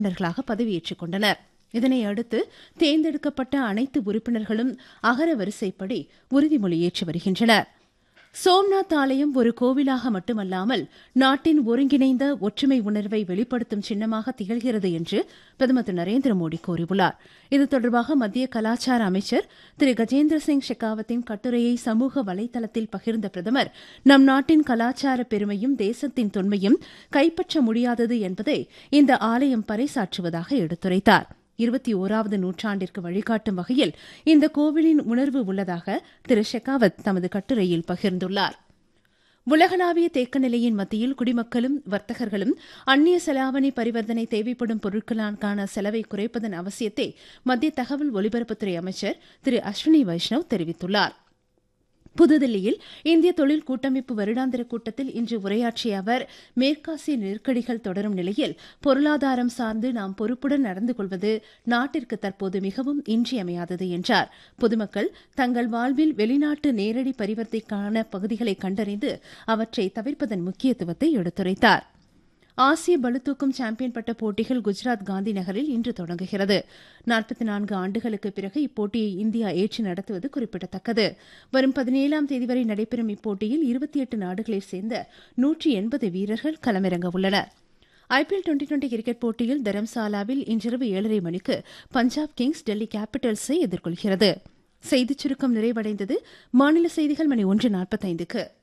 உறுப்பினர்களாக பதவியேற்றுக் கொண்டனர் இதனை அடுத்து தேர்ந்தெடுக்கப்பட்ட அனைத்து உறுப்பினர்களும் அகர வரிசைப்படி உறுதிமொழி ஏற்று வருகின்றனர் சோம்நாத் ஆலயம் ஒரு கோவிலாக மட்டுமல்லாமல் நாட்டின் ஒருங்கிணைந்த ஒற்றுமை உணர்வை வெளிப்படுத்தும் சின்னமாக திகழ்கிறது என்று பிரதமர் திரு நரேந்திர மோடி கூறியுள்ளார் இது தொடர்பாக மத்திய கலாச்சார அமைச்சர் திரு கஜேந்திர சிங் ஷெகாவத்தின் கட்டுரையை சமூக வலைதளத்தில் பகிர்ந்த பிரதமர் நம் நாட்டின் கலாச்சார பெருமையும் தேசத்தின் தொன்மையும் கைப்பற்ற முடியாதது என்பதை இந்த ஆலயம் பறைசாற்றுவதாக எடுத்துரைத்தார் இருபத்தி ஓராவது நூற்றாண்டிற்கு வழிகாட்டும் வகையில் இந்த கோவிலின் உணர்வு உள்ளதாக திரு ஷெகாவத் தமது கட்டுரையில் பகிர்ந்துள்ளார் உலகளாவிய தேக்க நிலையின் மத்தியில் குடிமக்களும் வர்த்தகர்களும் அந்நிய செலாவணி பரிவர்த்தனை தேவைப்படும் பொருட்களுக்கான செலவை குறைப்பதன் அவசியத்தை மத்திய தகவல் ஒலிபரப்புத்துறை அமைச்சர் திரு அஸ்வினி வைஷ்ணவ் தெரிவித்துள்ளார் புதுதில்லியில் இந்திய தொழில் கூட்டமைப்பு வருடாந்திர கூட்டத்தில் இன்று உரையாற்றிய அவர் மேற்காசிய நெருக்கடிகள் தொடரும் நிலையில் பொருளாதாரம் சார்ந்து நாம் பொறுப்புடன் நடந்து கொள்வது நாட்டிற்கு தற்போது மிகவும் இன்றியமையாதது என்றார் பொதுமக்கள் தங்கள் வாழ்வில் வெளிநாட்டு நேரடி பரிவர்த்தைக்கான பகுதிகளை கண்டறிந்து அவற்றை தவிர்ப்பதன் முக்கியத்துவத்தை எடுத்துரைத்தார் ஆசிய பளுதூக்கும் சாம்பியன் பட்ட போட்டிகள் குஜராத் காந்தி நகரில் இன்று தொடங்குகிறது நாற்பத்தி நான்கு ஆண்டுகளுக்கு பிறகு இப்போட்டியை இந்தியா ஏற்று நடத்துவது குறிப்பிடத்தக்கது வரும் பதினேழாம் தேதி வரை நடைபெறும் இப்போட்டியில் இருபத்தி எட்டு நாடுகளைச் சேர்ந்த நூற்றி எண்பது வீரர்கள் களமிறங்க உள்ளனர் ஐபிஎல் டுவெண்டி டுவெண்டி கிரிக்கெட் போட்டியில் தரம்சாலாவில் இன்றிரவு ஏழரை மணிக்கு பஞ்சாப் கிங்ஸ் டெல்லி கேபிட்டல்ஸை எதிர்கொள்கிறது செய்திச் சுருக்கம் நிறைவடைந்தது மாநில செய்திகள் மணி ஒன்று நாற்பத்தைந்துக்கு